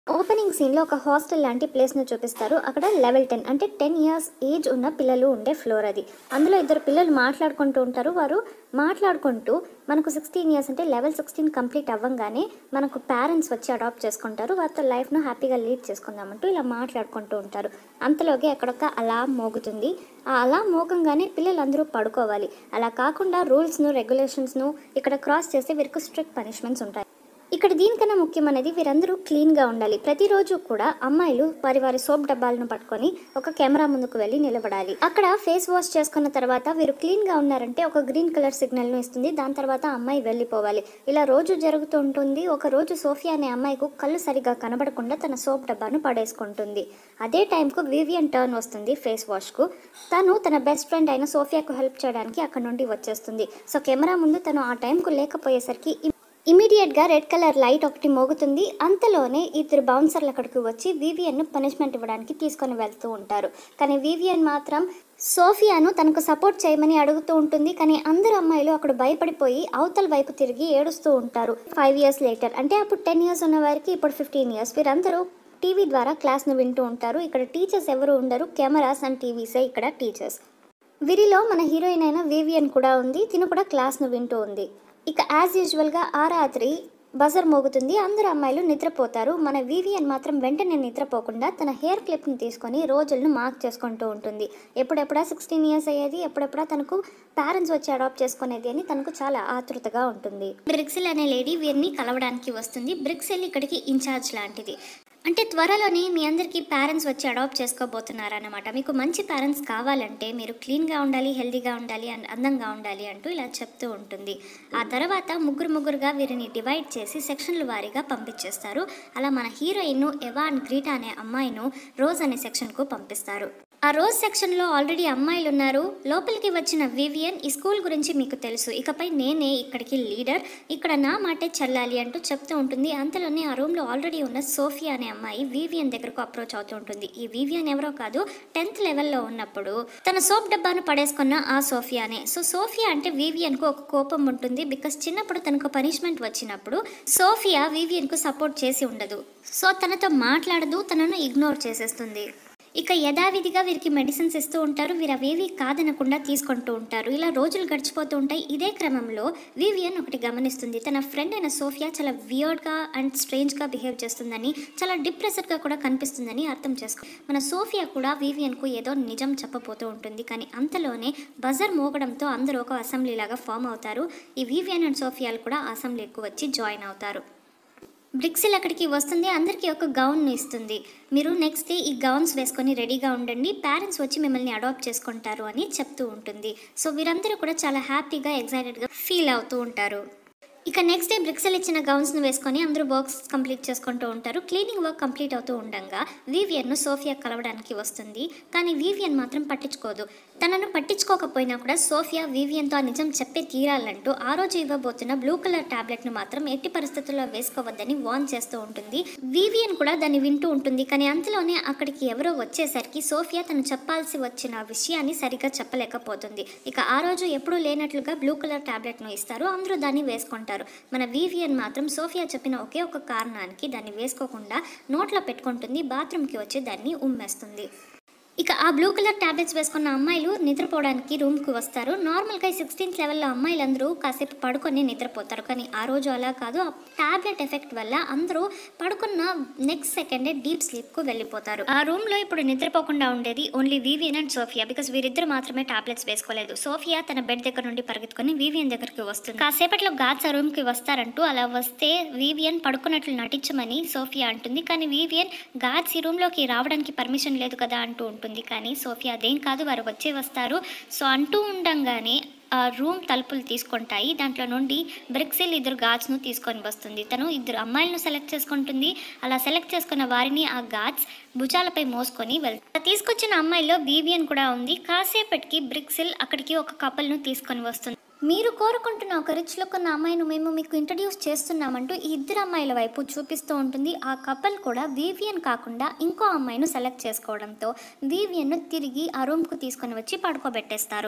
opening సీన్లో ఒక hostel లాంటి ప్లేస్ను చూపిస్తారు అక్కడ లెవెల్ టెన్ అంటే టెన్ ఇయర్స్ ఏజ్ ఉన్న పిల్లలు ఉండే ఫ్లోర్ అది అందులో ఇద్దరు పిల్లలు మాట్లాడుకుంటూ ఉంటారు వారు మాట్లాడుకుంటూ మనకు సిక్స్టీన్ ఇయర్స్ అంటే లెవెల్ సిక్స్టీన్ కంప్లీట్ అవ్వగానే మనకు పేరెంట్స్ వచ్చి అడాప్ట్ చేసుకుంటారు వారితో లైఫ్ను హ్యాపీగా లీడ్ చేసుకుందామంటూ ఇలా మాట్లాడుకుంటూ ఉంటారు అంతలోకి అక్కడొక అలామ్ మోగుతుంది ఆ అలామ్ మోగంగానే పిల్లలందరూ పడుకోవాలి అలా కాకుండా రూల్స్ను రెగ్యులేషన్స్ను ఇక్కడ క్రాస్ చేస్తే వీరికి స్ట్రిక్ట్ పనిష్మెంట్స్ ఉంటాయి ఇక్కడ దీనికన్నా ముఖ్యమైనది వీరందరూ క్లీన్గా ఉండాలి ప్రతిరోజు కూడా అమ్మాయిలు వారి వారి సోప్ డబ్బాలను పట్టుకొని ఒక కెమెరా ముందుకు వెళ్ళి నిలబడాలి అక్కడ ఫేస్ వాష్ చేసుకున్న తర్వాత వీరు క్లీన్గా ఉన్నారంటే ఒక గ్రీన్ కలర్ సిగ్నల్ను ఇస్తుంది దాని తర్వాత అమ్మాయి వెళ్ళిపోవాలి ఇలా రోజు జరుగుతూ ఉంటుంది ఒక రోజు సోఫియా అనే అమ్మాయికు కళ్ళు సరిగా కనబడకుండా తన సోప్ డబ్బాను పడేసుకుంటుంది అదే టైంకు వివియన్ టర్న్ వస్తుంది ఫేస్ వాష్కు తను తన బెస్ట్ ఫ్రెండ్ అయిన సోఫియాకు హెల్ప్ చేయడానికి అక్కడ నుండి వచ్చేస్తుంది సో కెమెరా ముందు తను ఆ టైంకు లేకపోయేసరికి ఇమీడియట్గా రెడ్ కలర్ లైట్ ఒకటి మోగుతుంది అంతలోనే ఇద్దరు బౌన్సర్లు అక్కడికి వచ్చి వివియన్ను పనిష్మెంట్ ఇవ్వడానికి తీసుకొని వెళ్తూ ఉంటారు కానీ వివియన్ మాత్రం సోఫియాను తనకు సపోర్ట్ చేయమని అడుగుతూ ఉంటుంది కానీ అందరు అమ్మాయిలు అక్కడ భయపడిపోయి అవతల వైపు తిరిగి ఏడుస్తూ ఉంటారు ఫైవ్ ఇయర్స్ లేటర్ అంటే అప్పుడు టెన్ ఇయర్స్ ఉన్న వారికి ఇప్పుడు ఫిఫ్టీన్ ఇయర్స్ వీరందరూ టీవీ ద్వారా క్లాస్ను వింటూ ఉంటారు ఇక్కడ టీచర్స్ ఎవరు ఉండరు కెమెరాస్ అండ్ టీవీసే ఇక్కడ టీచర్స్ వీరిలో మన హీరోయిన్ అయిన వివియన్ కూడా ఉంది తిను కూడా క్లాస్ను వింటూ ఉంది ఇక యాజ్ యూజువల్గా ఆ రాత్రి బజర్ మోగుతుంది అందరు అమ్మాయిలు నిద్రపోతారు మన వివియన్ మాత్రం వెంటనే నిద్రపోకుండా తన హెయిర్ క్లిప్ని తీసుకొని రోజులను మార్క్ చేసుకుంటూ ఉంటుంది ఎప్పుడెప్పుడా సిక్స్టీన్ ఇయర్స్ అయ్యేది ఎప్పుడెప్పుడా తనకు పేరెంట్స్ వచ్చి అడాప్ట్ చేసుకునేది అని తనకు చాలా ఆతృతగా ఉంటుంది బ్రిక్సిల్ అనే లేడీ వీరిని కలవడానికి వస్తుంది బ్రిక్సిల్ ఇక్కడికి ఇన్ఛార్జ్ లాంటిది అంటే త్వరలోనే మీ అందరికీ పేరెంట్స్ వచ్చి అడాప్ట్ చేసుకోబోతున్నారన్నమాట మీకు మంచి పేరెంట్స్ కావాలంటే మీరు క్లీన్గా ఉండాలి హెల్తీగా ఉండాలి అండ్ అందంగా ఉండాలి అంటూ ఇలా చెప్తూ ఉంటుంది ఆ తర్వాత ముగ్గురు ముగ్గురుగా వీరిని డివైడ్ చేసి సెక్షన్ల వారీగా పంపించేస్తారు అలా మన హీరోయిన్ ఎవా అండ్ గ్రీటా అనే అమ్మాయిను రోజ్ అనే సెక్షన్కు పంపిస్తారు ఆ రోజ్ సెక్షన్లో ఆల్రెడీ అమ్మాయిలు ఉన్నారు లోపలికి వచ్చిన వివియన్ ఈ స్కూల్ గురించి మీకు తెలుసు ఇకపై నేనే ఇక్కడికి లీడర్ ఇక్కడ నా మాటే చల్లాలి అంటూ చెప్తూ ఉంటుంది అంతలోనే ఆ రూమ్లో ఆల్రెడీ ఉన్న సోఫియా అనే అమ్మాయి వివియన్ దగ్గరకు అప్రోచ్ అవుతూ ఉంటుంది ఈ వివియన్ ఎవరో కాదు టెన్త్ లెవెల్లో ఉన్నప్పుడు తన సోప్ డబ్బాను పడేసుకున్న ఆ సోఫియానే సో సోఫియా అంటే వివియన్కు ఒక కోపం ఉంటుంది బికాస్ చిన్నప్పుడు తనకు పనిష్మెంట్ వచ్చినప్పుడు సోఫియా వివియన్కు సపోర్ట్ చేసి ఉండదు సో తనతో మాట్లాడదు తనను ఇగ్నోర్ చేసేస్తుంది ఇక యథావిధిగా వీరికి మెడిసిన్స్ ఇస్తూ ఉంటారు వీరు అవేవి కాదనకుండా తీసుకుంటూ ఉంటారు ఇలా రోజులు గడిచిపోతూ ఉంటాయి ఇదే క్రమంలో వివియన్ ఒకటి గమనిస్తుంది తన ఫ్రెండ్ అయిన సోఫియా చాలా వియర్డ్గా అండ్ స్ట్రేంజ్గా బిహేవ్ చేస్తుందని చాలా డిప్రెస్డ్గా కూడా కనిపిస్తుందని అర్థం చేసుకో మన సోఫియా కూడా వివియన్కు ఏదో నిజం చెప్పబోతూ ఉంటుంది కానీ అంతలోనే బజర్ మోగడంతో అందరూ ఒక అసెంబ్లీ లాగా ఫామ్ అవుతారు ఈ వివియన్ అండ్ సోఫియాలు కూడా అసెంబ్లీకి వచ్చి జాయిన్ అవుతారు బ్రిక్సిల్ అక్కడికి వస్తుంది అందరికీ ఒక గౌన్ ఇస్తుంది మీరు నెక్స్ట్ డే ఈ గౌన్స్ వేసుకొని రెడీగా ఉండండి పేరెంట్స్ వచ్చి మిమ్మల్ని అడాప్ట్ చేసుకుంటారు అని చెప్తూ ఉంటుంది సో వీరందరూ కూడా చాలా హ్యాపీగా ఎగ్జైటెడ్గా ఫీల్ అవుతూ ఉంటారు ఇక నెక్స్ట్ డే బ్రిక్సెల్ ఇచ్చిన గౌన్స్ను వేసుకొని అందరూ వర్క్స్ కంప్లీట్ చేసుకుంటూ ఉంటారు క్లీనింగ్ వర్క్ కంప్లీట్ అవుతూ ఉండగా వివియన్ను సోఫియా కలవడానికి వస్తుంది కానీ వివియన్ మాత్రం పట్టించుకోదు తనను పట్టించుకోకపోయినా కూడా సోఫియా వివియన్తో ఆ నిజం చెప్పే తీరాలంటూ ఆ రోజు ఇవ్వబోతున్న బ్లూ కలర్ టాబ్లెట్ను మాత్రం ఎట్టి పరిస్థితుల్లో వేసుకోవద్దని వార్న్ చేస్తూ ఉంటుంది వివియన్ కూడా దాన్ని వింటూ ఉంటుంది కానీ అంతలోనే అక్కడికి ఎవరో వచ్చేసరికి సోఫియా తను చెప్పాల్సి వచ్చిన విషయాన్ని సరిగ్గా చెప్పలేకపోతుంది ఇక ఆ రోజు ఎప్పుడూ లేనట్లుగా బ్లూ కలర్ టాబ్లెట్ను ఇస్తారు అందరూ దాన్ని వేసుకుంటారు మన వివియన్ మాత్రం సోఫియా చెప్పిన ఒకే ఒక కారణానికి దాన్ని వేసుకోకుండా నోట్లో పెట్టుకుంటుంది బాత్రూమ్కి వచ్చి దాన్ని ఉమ్మేస్తుంది ఇక ఆ బ్లూ కలర్ టాబ్లెట్స్ వేసుకున్న అమ్మాయిలు నిద్రపోవడానికి రూమ్కి వస్తారు నార్మల్గా ఈ సిక్స్టీన్త్ లెవెల్లో అమ్మాయిలందరూ కాసేపు పడుకొని నిద్రపోతారు కానీ ఆ రోజు అలా కాదు ఆ టాబ్లెట్ ఎఫెక్ట్ వల్ల అందరూ పడుకున్న నెక్స్ట్ సెకండే డీప్ స్లీప్కు వెళ్ళిపోతారు ఆ రూమ్లో ఇప్పుడు నిద్రపోకుండా ఉండేది only Vivian and Sophia because వీరిద్దరు మాత్రమే టాబ్లెట్స్ వేసుకోలేదు సోఫియా తన బెడ్ దగ్గర నుండి పరిగెత్తుకొని వివియన్ దగ్గరికి వస్తుంది కాసేపట్లో గాడ్స్ ఆ రూమ్కి వస్తారంటూ అలా వస్తే వివియన్ పడుకున్నట్లు నటించమని సోఫియా అంటుంది కానీ వివియన్ గాడ్స్ ఈ రూమ్లోకి రావడానికి పర్మిషన్ లేదు కదా అంటూ ఉంటుంది కానీ సోఫియా అదేం కాదు వారు వచ్చే వస్తారు సో అంటూ ఉండంగానే ఆ రూమ్ తలుపులు తీసుకుంటాయి దాంట్లో నుండి బ్రిక్సిల్ ఇద్దరు గాడ్స్ను తీసుకొని వస్తుంది తను ఇద్దరు అమ్మాయిలను సెలెక్ట్ చేసుకుంటుంది అలా సెలెక్ట్ చేసుకున్న వారిని ఆ గాడ్స్ భుజాలపై మోసుకొని వెళ్తారు తీసుకొచ్చిన అమ్మాయిలో బీబియన్ కూడా ఉంది కాసేపటికి బ్రిక్సిల్ అక్కడికి ఒక కపల్ను తీసుకొని వస్తుంది మీరు కోరుకుంటున్న ఒక రిచ్ లుక్ ఉన్న అమ్మాయిని మేము మీకు ఇంట్రడ్యూస్ చేస్తున్నామంటూ ఈ ఇద్దరు అమ్మాయిల వైపు చూపిస్తూ ఉంటుంది ఆ కపల్ కూడా వివియన్ కాకుండా ఇంకో అమ్మాయిను సెలెక్ట్ చేసుకోవడంతో వివియన్ను తిరిగి ఆ రూమ్కు తీసుకొని వచ్చి పడుకోబెట్టేస్తారు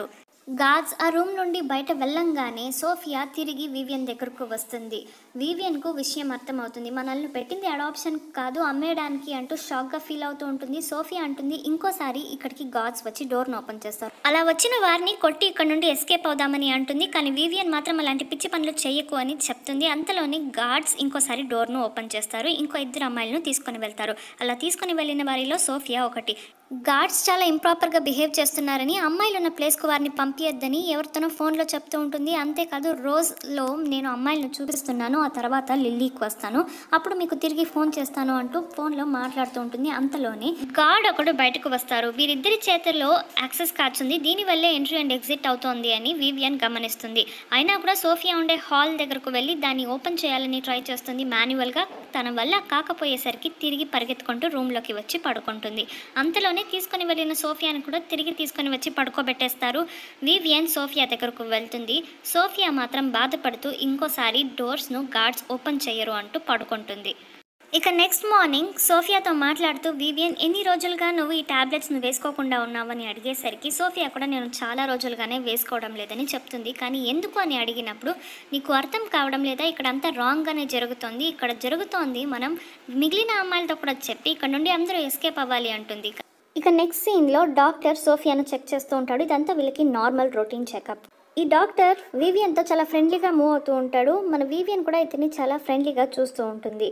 గార్డ్స్ ఆ రూమ్ నుండి బయట వెళ్ళంగానే సోఫియా తిరిగి వివియన్ దగ్గరకు వస్తుంది వివియన్కు విషయం అర్థమవుతుంది మనల్ని పెట్టింది అడాప్షన్ కాదు అమ్మేయడానికి అంటూ షాక్గా ఫీల్ అవుతూ ఉంటుంది సోఫియా అంటుంది ఇంకోసారి ఇక్కడికి గార్డ్స్ వచ్చి డోర్ను ఓపెన్ చేస్తారు అలా వచ్చిన వారిని కొట్టి ఇక్కడ నుండి ఎస్కేప్ అవుదామని అంటుంది కానీ వివియన్ మాత్రం అలాంటి పిచ్చి పనులు చేయకు అని చెప్తుంది అంతలోని గార్డ్స్ ఇంకోసారి డోర్ను ఓపెన్ చేస్తారు ఇంకో ఇద్దరు అమ్మాయిలను తీసుకొని వెళ్తారు అలా తీసుకొని వెళ్ళిన వారిలో సోఫియా ఒకటి గార్డ్స్ చాలా ఇంప్రాపర్గా బిహేవ్ చేస్తున్నారని అమ్మాయిలు ఉన్న ప్లేస్కు వారిని పంపించద్దని ఎవరితోనో ఫోన్లో చెప్తూ ఉంటుంది అంతేకాదు రోజులో నేను అమ్మాయిలను చూపిస్తున్నాను ఆ తర్వాత లిల్లీకి వస్తాను అప్పుడు మీకు తిరిగి ఫోన్ చేస్తాను అంటూ ఫోన్లో మాట్లాడుతూ ఉంటుంది అంతలోనే గార్డ్ ఒకడు బయటకు వస్తారు వీరిద్దరి చేతుల్లో యాక్సెస్ కార్డ్స్ ఉంది దీనివల్లే ఎంట్రీ అండ్ ఎగ్జిట్ అవుతోంది అని వివియన్ గమనిస్తుంది అయినా కూడా సోఫియా ఉండే హాల్ దగ్గరకు వెళ్ళి దాన్ని ఓపెన్ చేయాలని ట్రై చేస్తుంది మాన్యువల్గా తన వల్ల కాకపోయేసరికి తిరిగి పరిగెత్తుకుంటూ రూమ్లోకి వచ్చి పడుకుంటుంది అంతలోనే తీసుకొని వెళ్ళిన సోఫియాని కూడా తిరిగి తీసుకొని వచ్చి పడుకోబెట్టేస్తారు వివియన్ సోఫియా దగ్గరకు వెళ్తుంది సోఫియా మాత్రం బాధపడుతూ ఇంకోసారి డోర్స్ను గార్డ్స్ ఓపెన్ చేయరు అంటూ పడుకుంటుంది ఇక నెక్స్ట్ మార్నింగ్ సోఫియాతో మాట్లాడుతూ వివియన్ ఎన్ని రోజులుగా నువ్వు ఈ టాబ్లెట్స్ని వేసుకోకుండా ఉన్నావని అడిగేసరికి సోఫియా కూడా నేను చాలా రోజులుగానే వేసుకోవడం లేదని చెప్తుంది కానీ ఎందుకు అని అడిగినప్పుడు నీకు అర్థం కావడం లేదా ఇక్కడ అంతా రాంగ్గానే జరుగుతోంది ఇక్కడ జరుగుతోంది మనం మిగిలిన అమ్మాయిలతో కూడా చెప్పి ఇక్కడ నుండి అందరూ ఎస్కేప్ అవ్వాలి అంటుంది ఇక నెక్స్ట్ సీన్లో డాక్టర్ సోఫియాను చెక్ చేస్తూ ఉంటాడు ఇదంతా వీళ్ళకి నార్మల్ రొటీన్ చెకప్ ఈ డాక్టర్ వివియన్తో చాలా ఫ్రెండ్లీగా మూవ్ అవుతూ ఉంటాడు మన వివియన్ కూడా ఇతన్ని చాలా ఫ్రెండ్లీగా చూస్తూ ఉంటుంది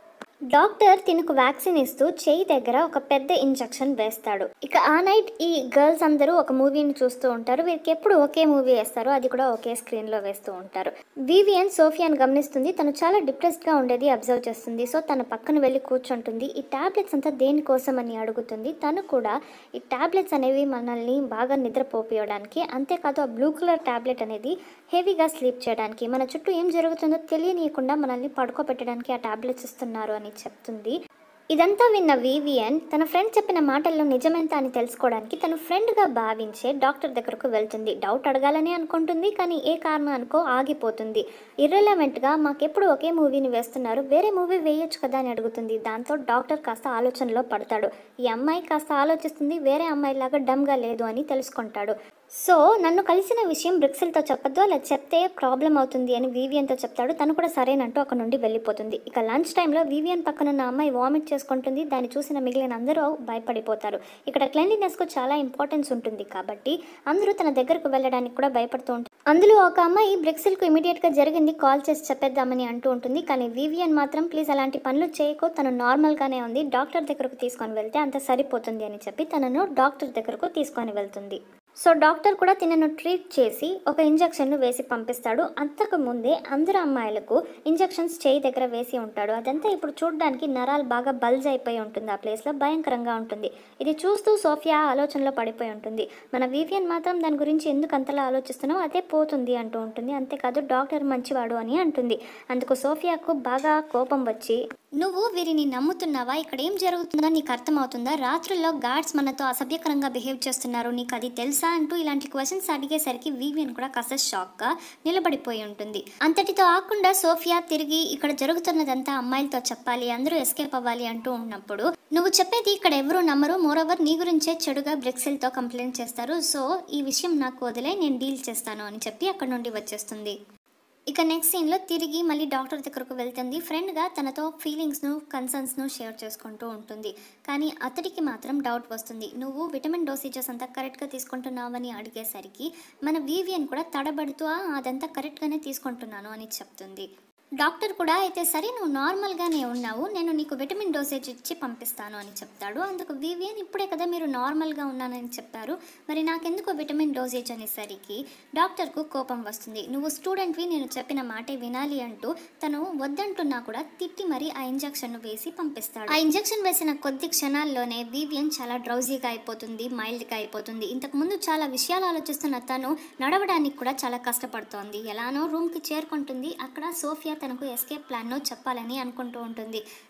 డాక్టర్ తినకు వ్యాక్సిన్ ఇస్తూ చేయి దగ్గర ఒక పెద్ద ఇంజెక్షన్ వేస్తాడు ఇక ఆ నైట్ ఈ గర్ల్స్ అందరూ ఒక మూవీని చూస్తూ ఉంటారు వీరికి ఎప్పుడు ఒకే మూవీ వేస్తారు అది కూడా ఒకే స్క్రీన్ లో వేస్తూ ఉంటారు వివియన్ సోఫియాని గమనిస్తుంది తను చాలా డిప్రెస్డ్ గా ఉండేది అబ్జర్వ్ చేస్తుంది సో తన పక్కన వెళ్ళి కూర్చుంటుంది ఈ టాబ్లెట్స్ అంతా దేనికోసం అని అడుగుతుంది తను కూడా ఈ టాబ్లెట్స్ అనేవి మనల్ని బాగా నిద్రపోపియడానికి అంతేకాదు ఆ బ్లూ కలర్ టాబ్లెట్ అనేది హెవీగా స్లీప్ చేయడానికి మన చుట్టూ ఏం జరుగుతుందో తెలియనీయకుండా మనల్ని పడుకోబెట్టడానికి ఆ టాబ్లెట్స్ ఇస్తున్నారు అని చెప్తుంది ఇదంతా విన్న వివిఎన్ తన ఫ్రెండ్ చెప్పిన మాటల్లో నిజమెంత అని తెలుసుకోవడానికి తను ఫ్రెండ్గా భావించే డాక్టర్ దగ్గరకు వెళ్తుంది డౌట్ అడగాలని అనుకుంటుంది కానీ ఏ కారణం అనుకో ఆగిపోతుంది ఇర్రెలవెంట్గా మాకెప్పుడు ఒకే మూవీని వేస్తున్నారు వేరే మూవీ వేయొచ్చు కదా అని అడుగుతుంది దాంతో డాక్టర్ కాస్త ఆలోచనలో పడతాడు ఈ అమ్మాయి కాస్త ఆలోచిస్తుంది వేరే అమ్మాయిలాగా డమ్గా లేదు అని తెలుసుకుంటాడు సో నన్ను కలిసిన విషయం బ్రిక్సిల్తో చెప్పొద్దు అలా చెప్తే ప్రాబ్లం అవుతుంది అని వివియన్తో చెప్తాడు తను కూడా సరేనంటూ అక్కడ నుండి వెళ్ళిపోతుంది ఇక లంచ్ టైంలో వివియన్ పక్కనున్న అమ్మాయి వామిట్ చేసుకుంటుంది దాన్ని చూసిన మిగిలిన అందరూ భయపడిపోతారు ఇక్కడ క్లెన్లీనెస్కు చాలా ఇంపార్టెన్స్ ఉంటుంది కాబట్టి అందరూ తన దగ్గరకు వెళ్ళడానికి కూడా భయపడుతూ ఉంటారు అందులో ఒక అమ్మాయి బ్రిక్సిల్కు ఇమీడియట్గా జరిగింది కాల్ చేసి చెప్పేద్దామని అంటూ ఉంటుంది కానీ వివియన్ మాత్రం ప్లీజ్ అలాంటి పనులు చేయకు తను నార్మల్గానే ఉంది డాక్టర్ దగ్గరకు తీసుకొని వెళ్తే అంత సరిపోతుంది అని చెప్పి తనను డాక్టర్ దగ్గరకు తీసుకొని వెళ్తుంది సో డాక్టర్ కూడా తినను ట్రీట్ చేసి ఒక ఇంజెక్షన్ను వేసి పంపిస్తాడు అంతకు ముందే అందరు అమ్మాయిలకు ఇంజెక్షన్స్ చేయి దగ్గర వేసి ఉంటాడు అదంతా ఇప్పుడు చూడడానికి నరాలు బాగా బల్జ్ అయిపోయి ఉంటుంది ఆ ప్లేస్లో భయంకరంగా ఉంటుంది ఇది చూస్తూ సోఫియా ఆలోచనలో పడిపోయి ఉంటుంది మన వివియన్ మాత్రం దాని గురించి ఎందుకు అంతలా ఆలోచిస్తున్నావు అదే పోతుంది అంటూ ఉంటుంది అంతేకాదు డాక్టర్ మంచివాడు అని అంటుంది అందుకు సోఫియాకు బాగా కోపం వచ్చి నువ్వు వీరిని నమ్ముతున్నావా ఇక్కడ ఏం జరుగుతుందో నీకు అర్థమవుతుందా రాత్రుల్లో గార్డ్స్ మనతో అసభ్యకరంగా బిహేవ్ చేస్తున్నారు నీకు అది తెలుసా అంటూ ఇలాంటి క్వశ్చన్స్ అడిగేసరికి వివియన్ కూడా కాస్త షాక్గా నిలబడిపోయి ఉంటుంది అంతటితో ఆకుండా సోఫియా తిరిగి ఇక్కడ జరుగుతున్నదంతా అమ్మాయిలతో చెప్పాలి అందరూ ఎస్కేప్ అవ్వాలి అంటూ ఉన్నప్పుడు నువ్వు చెప్పేది ఇక్కడ ఎవరు నమ్మరు మోరోవర్ నీ గురించే చెడుగా బ్రెక్సిల్తో కంప్లైంట్ చేస్తారు సో ఈ విషయం నాకు వదిలే నేను డీల్ చేస్తాను అని చెప్పి అక్కడ నుండి వచ్చేస్తుంది ఇక నెక్స్ట్ సీన్లో తిరిగి మళ్ళీ డాక్టర్ దగ్గరకు వెళ్తుంది ఫ్రెండ్గా తనతో ఫీలింగ్స్ను కన్సర్న్స్ను షేర్ చేసుకుంటూ ఉంటుంది కానీ అతడికి మాత్రం డౌట్ వస్తుంది నువ్వు విటమిన్ డోసేజెస్ అంతా కరెక్ట్గా తీసుకుంటున్నావని అడిగేసరికి మన వివియన్ కూడా తడబడుతూ "ఆ, అదంతా కరెక్ట్గానే తీసుకుంటున్నాను అని చెప్తుంది డాక్టర్ కూడా అయితే సరే నువ్వు నార్మల్గానే ఉన్నావు నేను నీకు విటమిన్ డోసేజ్ ఇచ్చి పంపిస్తాను అని చెప్తాడు అందుకు వివియన్ ఇప్పుడే కదా మీరు నార్మల్గా ఉన్నానని చెప్పారు మరి నాకెందుకు విటమిన్ డోసేజ్ అనేసరికి డాక్టర్కు కోపం వస్తుంది నువ్వు స్టూడెంట్వి నేను చెప్పిన మాటే వినాలి అంటూ తను వద్దంటున్నా కూడా తిట్టి మరి ఆ ఇంజెక్షన్ను వేసి పంపిస్తాడు ఆ ఇంజెక్షన్ వేసిన కొద్ది క్షణాల్లోనే వివియన్ చాలా డ్రౌజీగా అయిపోతుంది మైల్డ్గా అయిపోతుంది ఇంతకు ముందు చాలా విషయాలు ఆలోచిస్తున్న తను నడవడానికి కూడా చాలా కష్టపడుతోంది ఎలానో రూమ్కి చేరుకుంటుంది అక్కడ సోఫియా తనకు ఎస్కేప్ ప్లాన్ను చెప్పాలని అనుకుంటూ ఉంటుంది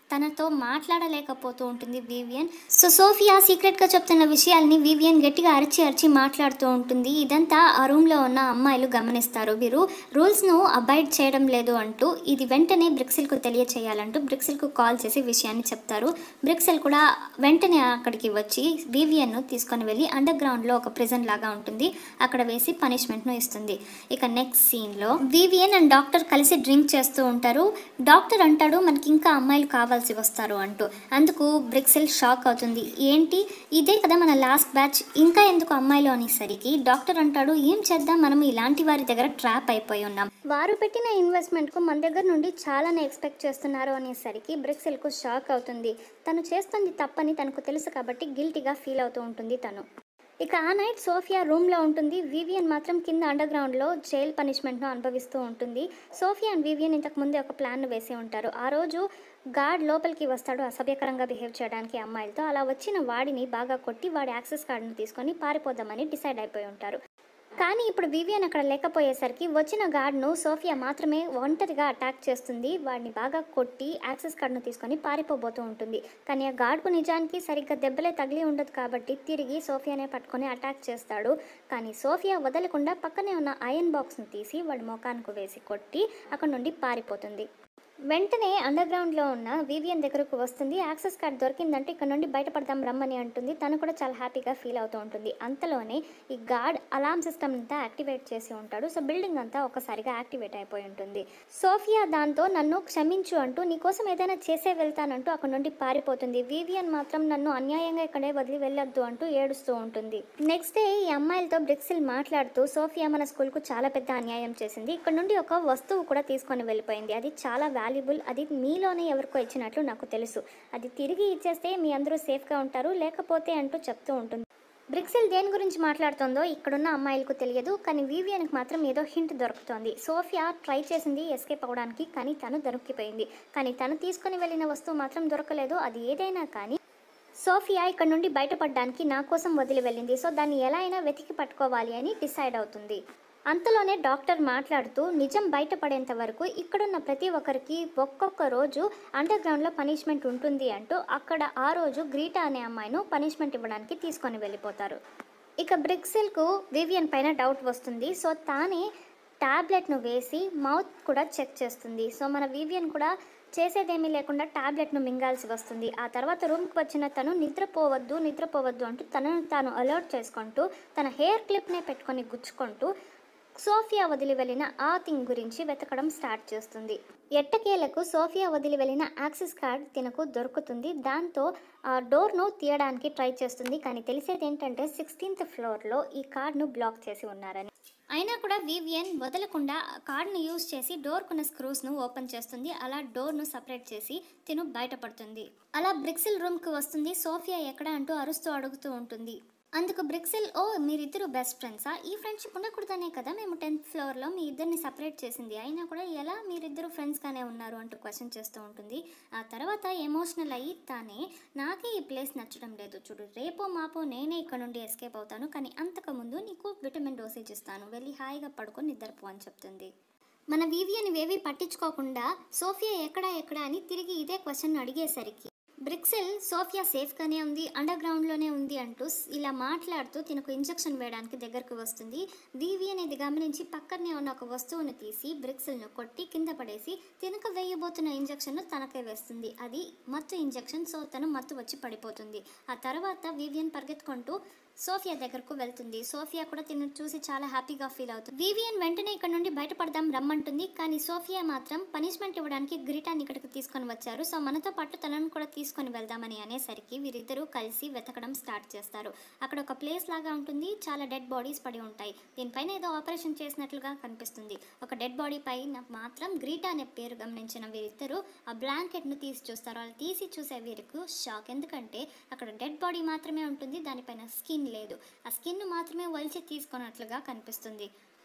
తనతో మాట్లాడలేకపోతూ ఉంటుంది వివియన్ సో సోఫియా సీక్రెట్గా చెప్తున్న విషయాల్ని వివియన్ గట్టిగా అరిచి అరిచి మాట్లాడుతూ ఉంటుంది ఇదంతా ఆ రూమ్లో ఉన్న అమ్మాయిలు గమనిస్తారు వీరు రూల్స్ను అబాయిడ్ చేయడం లేదు అంటూ ఇది వెంటనే బ్రిక్సిల్కు తెలియచేయాలంటూ బ్రిక్సిల్కు కాల్ చేసి విషయాన్ని చెప్తారు బ్రిక్సిల్ కూడా వెంటనే అక్కడికి వచ్చి వివియన్ను తీసుకొని వెళ్ళి అండర్ గ్రౌండ్లో ఒక ప్రిజన్ లాగా ఉంటుంది అక్కడ వేసి పనిష్మెంట్ను ఇస్తుంది ఇక నెక్స్ట్ సీన్లో వివియన్ అండ్ డాక్టర్ కలిసి డ్రింక్ చేస్తూ ఉంటారు డాక్టర్ అంటాడు మనకి ఇంకా అమ్మాయిలు కావాల్సి వస్తారు అంటూ అందుకు బ్రిక్సిల్ షాక్ అవుతుంది ఏంటి ఇదే కదా మన లాస్ట్ బ్యాచ్ ఇంకా ఎందుకు అమ్మాయిలు అనేసరికి డాక్టర్ అంటాడు ఏం చేద్దాం మనం ఇలాంటి వారి దగ్గర ట్రాప్ అయిపోయి ఉన్నాం వారు పెట్టిన ఇన్వెస్ట్మెంట్కు మన దగ్గర నుండి చాలానే ఎక్స్పెక్ట్ చేస్తున్నారు అనేసరికి బ్రిక్సిల్కు షాక్ అవుతుంది తను చేస్తుంది తప్పని తనకు తెలుసు కాబట్టి గిల్టీగా ఫీల్ అవుతూ ఉంటుంది తను ఇక ఆ నైట్ సోఫియా రూమ్లో ఉంటుంది వివియన్ మాత్రం కింద అండర్ గ్రౌండ్లో జైల్ పనిష్మెంట్ను అనుభవిస్తూ ఉంటుంది సోఫియా అండ్ వివియన్ ఇంతకు ముందే ఒక ప్లాన్ వేసి ఉంటారు ఆ రోజు గార్డ్ లోపలికి వస్తాడు అసభ్యకరంగా బిహేవ్ చేయడానికి అమ్మాయిలతో అలా వచ్చిన వాడిని బాగా కొట్టి వాడి యాక్సెస్ కార్డును తీసుకొని పారిపోదామని డిసైడ్ అయిపోయి ఉంటారు కానీ ఇప్పుడు వివియన్ అక్కడ లేకపోయేసరికి వచ్చిన గార్డ్ను సోఫియా మాత్రమే ఒంటరిగా అటాక్ చేస్తుంది వాడిని బాగా కొట్టి యాక్సెస్ కార్డును తీసుకొని పారిపోబోతూ ఉంటుంది కానీ ఆ గార్డ్కు నిజానికి సరిగ్గా దెబ్బలే తగిలి ఉండదు కాబట్టి తిరిగి సోఫియానే పట్టుకొని అటాక్ చేస్తాడు కానీ సోఫియా వదలకుండా పక్కనే ఉన్న ఐరన్ బాక్స్ను తీసి వాడి ముఖానికి వేసి కొట్టి అక్కడ నుండి పారిపోతుంది వెంటనే అండర్ గ్రౌండ్లో ఉన్న వివియన్ దగ్గరకు వస్తుంది యాక్సెస్ కార్డ్ దొరికిందంటే ఇక్కడ నుండి బయటపడదాం రమ్మని అంటుంది తను కూడా చాలా హ్యాపీగా ఫీల్ అవుతూ ఉంటుంది అంతలోనే ఈ గార్డ్ అలారం సిస్టమ్ అంతా యాక్టివేట్ చేసి ఉంటాడు సో బిల్డింగ్ అంతా ఒకసారిగా యాక్టివేట్ అయిపోయి ఉంటుంది సోఫియా దాంతో నన్ను క్షమించు అంటూ నీకోసం ఏదైనా చేసే వెళ్తానంటూ అక్కడ నుండి పారిపోతుంది వివియన్ మాత్రం నన్ను అన్యాయంగా ఇక్కడే వదిలి వెళ్ళొద్దు అంటూ ఏడుస్తూ ఉంటుంది నెక్స్ట్ డే ఈ అమ్మాయిలతో బ్రిక్సిల్ మాట్లాడుతూ సోఫియా మన స్కూల్కు చాలా పెద్ద అన్యాయం చేసింది ఇక్కడ నుండి ఒక వస్తువు కూడా తీసుకొని వెళ్ళిపోయింది అది చాలా వాల్యుబుల్ అది మీలోనే ఎవరికో ఇచ్చినట్లు నాకు తెలుసు అది తిరిగి ఇచ్చేస్తే మీ అందరూ సేఫ్గా ఉంటారు లేకపోతే అంటూ చెప్తూ ఉంటుంది బ్రిక్సిల్ దేని గురించి మాట్లాడుతుందో ఇక్కడున్న అమ్మాయిలకు తెలియదు కానీ వివియన్కి మాత్రం ఏదో హింట్ దొరుకుతోంది సోఫియా ట్రై చేసింది ఎస్కేప్ అవ్వడానికి కానీ తను దొరికిపోయింది కానీ తను తీసుకొని వెళ్ళిన వస్తువు మాత్రం దొరకలేదు అది ఏదైనా కానీ సోఫియా ఇక్కడ నుండి బయటపడడానికి నా కోసం వదిలి వెళ్ళింది సో దాన్ని ఎలా అయినా వెతికి పట్టుకోవాలి అని డిసైడ్ అవుతుంది అంతలోనే డాక్టర్ మాట్లాడుతూ నిజం బయటపడేంత వరకు ఇక్కడున్న ప్రతి ఒక్కరికి ఒక్కొక్క రోజు అండర్ గ్రౌండ్లో పనిష్మెంట్ ఉంటుంది అంటూ అక్కడ ఆ రోజు గ్రీటా అనే అమ్మాయిను పనిష్మెంట్ ఇవ్వడానికి తీసుకొని వెళ్ళిపోతారు ఇక బ్రిక్సిల్కు వివియన్ పైన డౌట్ వస్తుంది సో తానే టాబ్లెట్ను వేసి మౌత్ కూడా చెక్ చేస్తుంది సో మన వివియన్ కూడా చేసేదేమీ లేకుండా టాబ్లెట్ను మింగాల్సి వస్తుంది ఆ తర్వాత రూమ్కి వచ్చిన తను నిద్రపోవద్దు నిద్రపోవద్దు అంటూ తనను తాను అలర్ట్ చేసుకుంటూ తన హెయిర్ క్లిప్నే పెట్టుకొని గుచ్చుకుంటూ సోఫియా వదిలి వెళ్ళిన ఆ థింగ్ గురించి వెతకడం స్టార్ట్ చేస్తుంది ఎట్టకేలకు సోఫియా వదిలి వెళ్ళిన యాక్సిస్ కార్డ్ తినకు దొరుకుతుంది దాంతో ఆ డోర్ను తీయడానికి ట్రై చేస్తుంది కానీ తెలిసేది ఏంటంటే సిక్స్టీన్త్ ఫ్లోర్లో ఈ కార్డ్ను బ్లాక్ చేసి ఉన్నారని అయినా కూడా వివియన్ వదలకుండా కార్డ్ను యూజ్ చేసి డోర్కున్న స్క్రూస్ను ఓపెన్ చేస్తుంది అలా డోర్ను సపరేట్ చేసి తిను బయటపడుతుంది అలా బ్రిక్సిల్ రూమ్కి వస్తుంది సోఫియా ఎక్కడ అంటూ అరుస్తూ అడుగుతూ ఉంటుంది అందుకు బ్రిక్సిల్ ఓ మీరిద్దరు బెస్ట్ ఫ్రెండ్సా ఈ ఫ్రెండ్షిప్ ఉండకూడదనే కదా మేము టెన్త్ ఫ్లోర్లో మీ ఇద్దరిని సపరేట్ చేసింది అయినా కూడా ఎలా మీరిద్దరు ఫ్రెండ్స్గానే ఉన్నారు అంటూ క్వశ్చన్ చేస్తూ ఉంటుంది ఆ తర్వాత ఎమోషనల్ అయ్యి తానే నాకే ఈ ప్లేస్ నచ్చడం లేదు చూడు రేపో మాపో నేనే ఇక్కడ నుండి ఎస్కేప్ అవుతాను కానీ అంతకుముందు నీకు విటమిన్ డోసేజ్ ఇస్తాను వెళ్ళి హాయిగా పడుకొని నిద్రపో అని చెప్తుంది మన వివియన్ ఇవేవి పట్టించుకోకుండా సోఫియా ఎక్కడా ఎక్కడా అని తిరిగి ఇదే క్వశ్చన్ అడిగేసరికి బ్రిక్సెల్ సోఫియా సేఫ్గానే ఉంది అండర్ గ్రౌండ్లోనే ఉంది అంటూ స్- ఇలా మాట్లాడుతూ తినకు ఇంజెక్షన్ వేయడానికి దగ్గరకు వస్తుంది వివి అనేది గమనించి పక్కనే ఉన్న ఒక వస్తువును తీసి బ్రిక్సెల్ను కొట్టి కింద పడేసి తినకు వేయబోతున్న ఇంజెక్షన్ను తనకే వేస్తుంది అది మత్తు ఇంజెక్షన్ సో తను మత్తు వచ్చి పడిపోతుంది ఆ తర్వాత వివియన్ పరిగెత్తుకుంటూ సోఫియా దగ్గరకు వెళ్తుంది సోఫియా కూడా తిను చూసి చాలా హ్యాపీగా ఫీల్ అవుతుంది వివియన్ వెంటనే ఇక్కడ నుండి బయటపడదాం రమ్మంటుంది కానీ సోఫియా మాత్రం పనిష్మెంట్ ఇవ్వడానికి గ్రిటాన్ని ఇక్కడికి తీసుకొని వచ్చారు సో మనతో పాటు తనను కూడా తీసుకొని వెళ్దామని అనేసరికి వీరిద్దరూ కలిసి వెతకడం స్టార్ట్ చేస్తారు అక్కడ ఒక ప్లేస్ లాగా ఉంటుంది చాలా డెడ్ బాడీస్ పడి ఉంటాయి దీనిపైన ఏదో ఆపరేషన్ చేసినట్లుగా కనిపిస్తుంది ఒక డెడ్ బాడీ పైన మాత్రం గ్రీటా అనే పేరు గమనించిన వీరిద్దరూ ఆ బ్లాంకెట్ను తీసి చూస్తారు వాళ్ళు తీసి చూసే వీరికి షాక్ ఎందుకంటే అక్కడ డెడ్ బాడీ మాత్రమే ఉంటుంది దానిపైన స్కిన్ లేదు ఆ స్కిన్ మాత్రమే వలిచి తీసుకున్నట్లుగా కనిపిస్తుంది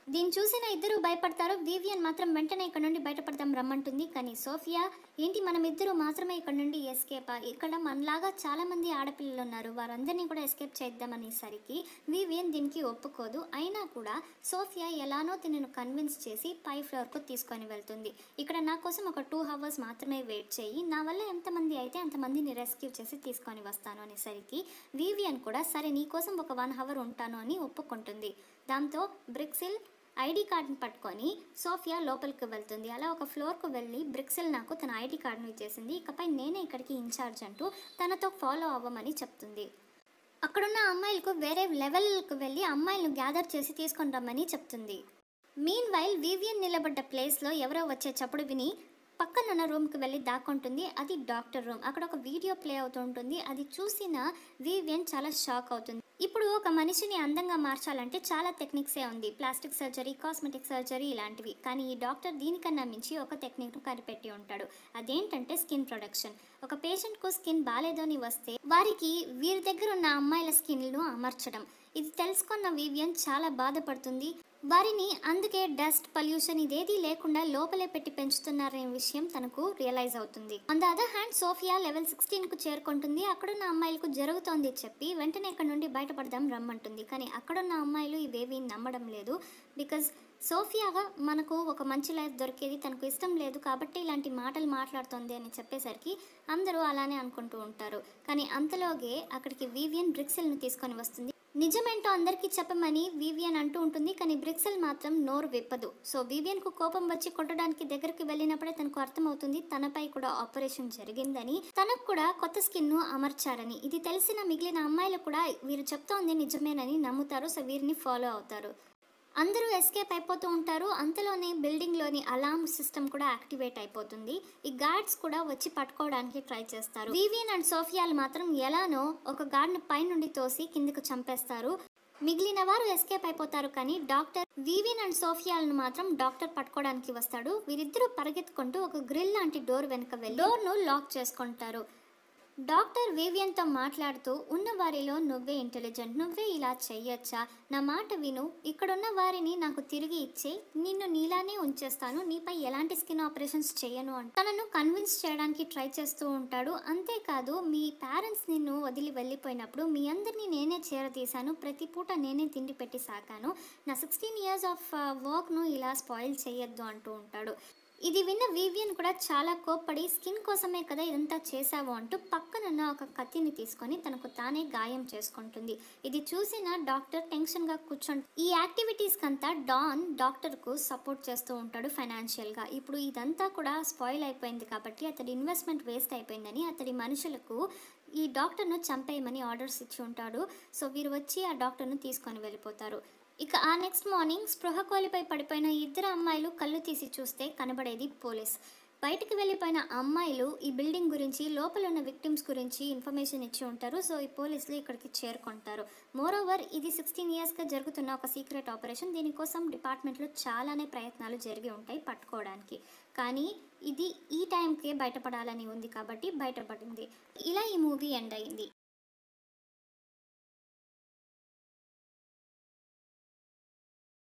దీన్ని చూసిన ఇద్దరు భయపడతారు వివియన్ మాత్రం వెంటనే ఇక్కడ నుండి బయటపడదాం రమ్మంటుంది కానీ సోఫియా ఏంటి మనం ఇద్దరు మాత్రమే ఇక్కడ నుండి ఎస్కేప్ ఇక్కడ మనలాగా చాలా మంది ఆడపిల్లలు ఉన్నారు వారందరినీ కూడా ఎస్కేప్ చేద్దామనేసరికి వివియన్ దీనికి ఒప్పుకోదు అయినా కూడా సోఫియా ఎలానో తినను కన్విన్స్ చేసి పై ఫ్లోర్కు తీసుకొని వెళ్తుంది ఇక్కడ నా కోసం ఒక టూ అవర్స్ మాత్రమే వెయిట్ చేయి నా వల్ల ఎంతమంది అయితే అంతమందిని రెస్క్యూ చేసి తీసుకొని వస్తాను అనేసరికి వివియన్ కూడా సరే నీ కోసం ఒక వన్ అవర్ ఉంటాను అని ఒప్పుకుంటుంది దాంతో బ్రిక్సిల్ ఐడి కార్డుని పట్టుకొని సోఫియా లోపలికి వెళ్తుంది అలా ఒక ఫ్లోర్కు వెళ్ళి బ్రిక్సిల్ నాకు తన ఐడి కార్డును ఇచ్చేసింది ఇకపై నేనే ఇక్కడికి ఇన్ఛార్జ్ అంటూ తనతో ఫాలో అవ్వమని చెప్తుంది అక్కడున్న అమ్మాయిలకు వేరే లెవెల్కి వెళ్ళి అమ్మాయిలను గ్యాదర్ చేసి తీసుకొని రమ్మని చెప్తుంది మీన్ వైల్ వివియన్ నిలబడ్డ ప్లేస్లో ఎవరో వచ్చే చప్పుడు విని పక్కనున్న రూమ్కి వెళ్ళి దాక్కుంటుంది అది డాక్టర్ రూమ్ అక్కడ ఒక వీడియో ప్లే అవుతుంటుంది అది చూసిన వివియన్ చాలా షాక్ అవుతుంది ఇప్పుడు ఒక మనిషిని అందంగా మార్చాలంటే చాలా టెక్నిక్సే ఉంది ప్లాస్టిక్ సర్జరీ కాస్మెటిక్ సర్జరీ ఇలాంటివి కానీ ఈ డాక్టర్ దీనికన్నా మించి ఒక టెక్నిక్ను కనిపెట్టి ఉంటాడు అదేంటంటే స్కిన్ ప్రొడక్షన్ ఒక పేషెంట్కు స్కిన్ బాగాలేదని వస్తే వారికి వీరి దగ్గర ఉన్న అమ్మాయిల స్కిన్ను అమర్చడం ఇది తెలుసుకున్న వివియన్ చాలా బాధపడుతుంది వారిని అందుకే డస్ట్ పొల్యూషన్ ఇదేదీ లేకుండా లోపలే పెట్టి పెంచుతున్నారనే విషయం తనకు రియలైజ్ అవుతుంది on the other hand Sophia level sixteen కు చేరుకుంటుంది అక్కడున్న అమ్మాయిలకు జరుగుతోంది చెప్పి వెంటనే ఇక్కడ నుండి బయటపడదాం రమ్మంటుంది కానీ అక్కడున్న అమ్మాయిలు ఇవేవి నమ్మడం లేదు బికాజ్ సోఫియాగా మనకు ఒక మంచి లైఫ్ దొరికేది తనకు ఇష్టం లేదు కాబట్టి ఇలాంటి మాటలు మాట్లాడుతోంది అని చెప్పేసరికి అందరూ అలానే అనుకుంటూ ఉంటారు కానీ అంతలోగే అక్కడికి వివియన్ బ్రిక్సెల్ను తీసుకొని వస్తుంది నిజమేంటో అందరికీ చెప్పమని వివియన్ అంటూ ఉంటుంది కానీ బ్రిక్సెల్ మాత్రం నోరు విప్పదు సో వివియన్కు కోపం వచ్చి కొట్టడానికి దగ్గరికి వెళ్ళినప్పుడే తనకు అర్థమవుతుంది తనపై కూడా ఆపరేషన్ జరిగిందని తనకు కూడా కొత్త స్కిన్ను అమర్చారని ఇది తెలిసిన మిగిలిన అమ్మాయిలు కూడా వీరు చెప్తోంది నిజమేనని నమ్ముతారు సో వీరిని ఫాలో అవుతారు అందరూ ఎస్కేప్ అయిపోతూ ఉంటారు అంతలోనే బిల్డింగ్లోని అలార్మ్ సిస్టమ్ కూడా యాక్టివేట్ అయిపోతుంది ఈ గార్డ్స్ కూడా వచ్చి పట్టుకోవడానికి ట్రై చేస్తారు వివియన్ అండ్ సోఫియాలు మాత్రం ఎలానో ఒక గార్డ్ను పైనుండి తోసి కిందకు చంపేస్తారు మిగిలిన వారు ఎస్కేప్ అయిపోతారు కానీ డాక్టర్ వివిన్ అండ్ సోఫియాలను మాత్రం డాక్టర్ పట్టుకోవడానికి వస్తాడు వీరిద్దరూ పరిగెత్తుకుంటూ ఒక గ్రిల్ లాంటి డోర్ వెనుక వెళ్ళి డోర్ను లాక్ చేసుకుంటారు డాక్టర్ వివియన్తో మాట్లాడుతూ ఉన్న వారిలో నువ్వే ఇంటెలిజెంట్ నువ్వే ఇలా చెయ్యొచ్చా నా మాట విను ఇక్కడున్న వారిని నాకు తిరిగి ఇచ్చే నిన్ను నీలానే ఉంచేస్తాను నీపై ఎలాంటి స్కిన్ ఆపరేషన్స్ చేయను అని తనను కన్విన్స్ చేయడానికి ట్రై చేస్తూ ఉంటాడు అంతేకాదు మీ పేరెంట్స్ నిన్ను వదిలి వెళ్ళిపోయినప్పుడు మీ అందరినీ నేనే చేరతీశాను ప్రతి పూట నేనే తిండి పెట్టి సాకాను నా సిక్స్టీన్ ఇయర్స్ ఆఫ్ వర్క్ను ఇలా స్పాయిల్ చేయొద్దు అంటూ ఉంటాడు ఇది విన్న వివియన్ కూడా చాలా కోప్పడి స్కిన్ కోసమే కదా ఇదంతా చేశావు అంటూ పక్కనున్న ఒక కత్తిని తీసుకొని తనకు తానే గాయం చేసుకుంటుంది ఇది చూసిన డాక్టర్ టెన్షన్గా కూర్చొని ఈ యాక్టివిటీస్కి అంతా డాన్ డాక్టర్కు సపోర్ట్ చేస్తూ ఉంటాడు ఫైనాన్షియల్గా ఇప్పుడు ఇదంతా కూడా స్పాయిల్ అయిపోయింది కాబట్టి అతడి ఇన్వెస్ట్మెంట్ వేస్ట్ అయిపోయిందని అతడి మనుషులకు ఈ డాక్టర్ను చంపేయమని ఆర్డర్స్ ఇచ్చి ఉంటాడు సో వీరు వచ్చి ఆ డాక్టర్ను తీసుకొని వెళ్ళిపోతారు ఇక ఆ నెక్స్ట్ మార్నింగ్ స్పృహ కోలిపై పడిపోయిన ఇద్దరు అమ్మాయిలు కళ్ళు తీసి చూస్తే కనబడేది పోలీస్ బయటికి వెళ్ళిపోయిన అమ్మాయిలు ఈ బిల్డింగ్ గురించి లోపల ఉన్న విక్టిమ్స్ గురించి ఇన్ఫర్మేషన్ ఇచ్చి ఉంటారు సో ఈ పోలీసులు ఇక్కడికి చేరుకుంటారు మోరోవర్ ఇది సిక్స్టీన్ ఇయర్స్గా జరుగుతున్న ఒక సీక్రెట్ ఆపరేషన్ దీనికోసం డిపార్ట్మెంట్లో చాలానే ప్రయత్నాలు జరిగి ఉంటాయి పట్టుకోవడానికి కానీ ఇది ఈ టైంకే బయటపడాలని ఉంది కాబట్టి బయటపడింది ఇలా ఈ మూవీ ఎండ్ అయింది